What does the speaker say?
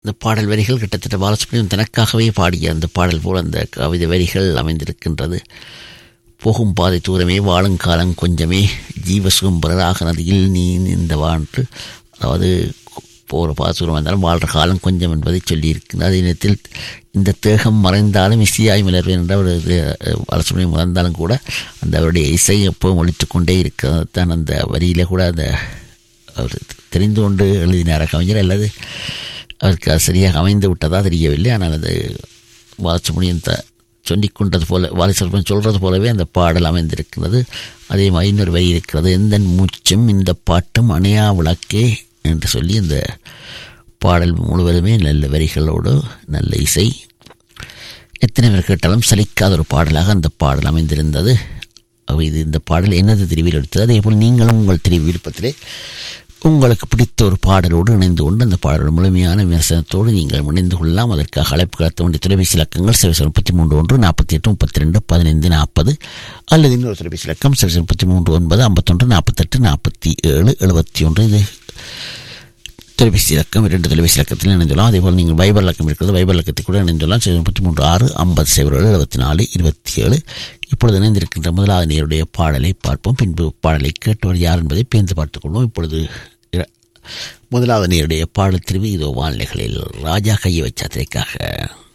இந்த பாடல் வரிகள் கிட்டத்தட்ட பாலசுப்ரமணியம் தனக்காகவே பாடிய அந்த பாடல் போல் அந்த கவிதை வரிகள் அமைந்திருக்கின்றது போகும் பாதை தூரமே வாழும் காலம் கொஞ்சமே ஜீவசுகம் பெறராக நதியில் நீ இந்த வான்று அதாவது போகிற பாசுரம் வந்தாலும் வாழ்கிற காலம் கொஞ்சம் என்பதை சொல்லியிருக்கிறது அதே நேரத்தில் இந்த தேகம் மறைந்தாலும் இசையாய் மலர்வேன் என்ற ஒரு இது பாலசுப்ரமணியம் மறந்தாலும் கூட அந்த அவருடைய இசை எப்போவும் ஒழித்து கொண்டே இருக்கிறது தான் அந்த வரியில் கூட அந்த அவர் தெரிந்து கொண்டு எழுதினார் கவிஞர் அல்லது அவருக்கு அது சரியாக அமைந்து விட்டதா தெரியவில்லை ஆனால் அது பாலசுப்ரமணியம் த சொல்லிக் கொண்டது போல வாலிசல்பன் சொல்கிறது போலவே அந்த பாடல் அமைந்திருக்கிறது அதே மாதிரி இன்னொரு வரி இருக்கிறது எந்த மூச்சும் இந்த பாட்டும் அணையா விளக்கே என்று சொல்லி இந்த பாடல் முழுவதுமே நல்ல வரிகளோடு நல்ல இசை எத்தனை பேர் கேட்டாலும் சலிக்காத ஒரு பாடலாக அந்த பாடல் அமைந்திருந்தது அவை இது இந்த பாடல் எனது தெரிவில் எடுத்தது அதே போல் நீங்களும் உங்கள் தெரிவு விருப்பத்திலே உங்களுக்கு பிடித்த ஒரு பாடலோடு இணைந்து கொண்டு அந்த பாடலோட முழுமையான விமர்சனத்தோடு நீங்கள் இணைந்து கொள்ளலாம் அதற்காக அழைப்பு கடத்த வேண்டிய தொலைபேசி இலக்கங்கள் சிவசர் முப்பத்தி மூன்று ஒன்று நாற்பத்தி எட்டு முப்பத்தி ரெண்டு பதினைந்து நாற்பது அல்லது இன்னொரு தொலைபேசி இலக்கம் சிவசர் முப்பத்தி மூன்று ஒன்பது ஐம்பத்தொன்று நாற்பத்தெட்டு நாற்பத்தி ஏழு எழுபத்தி ஒன்று இது தொலைபேசி இலக்கம் இரண்டு தொலைபேசி இலக்கத்தில் இணைந்துள்ளோம் அதேபோல் நீங்கள் வைபர் இலக்கம் இருக்கிறது வைபர் இலக்கத்தை கூட இணைந்துள்ளோம் சிவசர் முப்பத்தி மூன்று ஆறு ஐம்பது சைபர் ஏழு எழுபத்தி நாலு இருபத்தி ஏழு இப்பொழுது இணைந்திருக்கின்ற முதலாவது நேருடைய பாடலை பார்ப்போம் பின்பு பாடலை கேட்டவர் யார் என்பதை பேர்ந்து பார்த்துக்கொள்வோம் இப்பொழுது முதலாவது நேருடைய பாடல் திருவி இதோ வானிலைகளில் ராஜா கையை வச்ச திரைக்காக